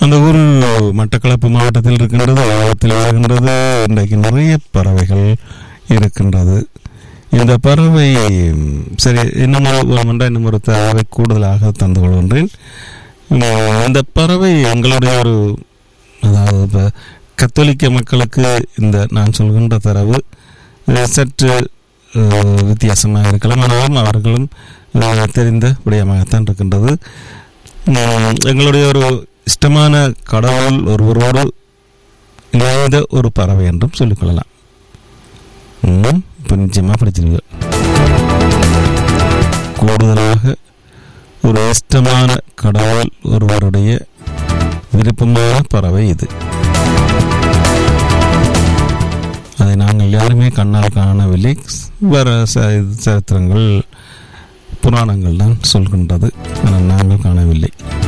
அந்த ஊர் மட்டக்களப்பு மாவட்டத்தில் இருக்கின்றது ஆழத்தில் இருக்கின்றது இன்றைக்கு நிறைய பறவைகள் இருக்கின்றது இந்த பறவை ம், சரி இன்னும் வேணுமென்றால் இன்னும் ஒரு தகவலை கூடுதலாக தந்து கொள்கின்றேன் ம், இந்த பறவை எங்களுடைய ஒரு அதாவது இப்போ கத்தோலிக்க மக்களுக்கு இந்த நான் சொல்கின்ற தரவு அஹ், சற்று அஹ், வித்தியாசமாக இருக்கலாம் ஆனாலும் அவர்களும் அஹ், தெரிந்த விடயமாகத்தான் இருக்கின்றது உம், எங்களுடைய ஒரு இஷ்டமான கடவுள் ஒருவரோடு இணைந்த ஒரு பறவை என்றும் சொல்லிக்கொள்ளலாம் ம், இப்ப நிச்சயமா படிச்சிருங்க கூடுதலாக ஒரு இஷ்டமான கடவுள் ஒருவருடைய விருப்பமான பறவை இது அதை நாங்கள் யாருமே கண்ணால் காணவில்லை வேற ச- சரித்திரங்கள் புராணங்கள் தான் சொல்கின்றது ஆனால் நாங்கள் காணவில்லை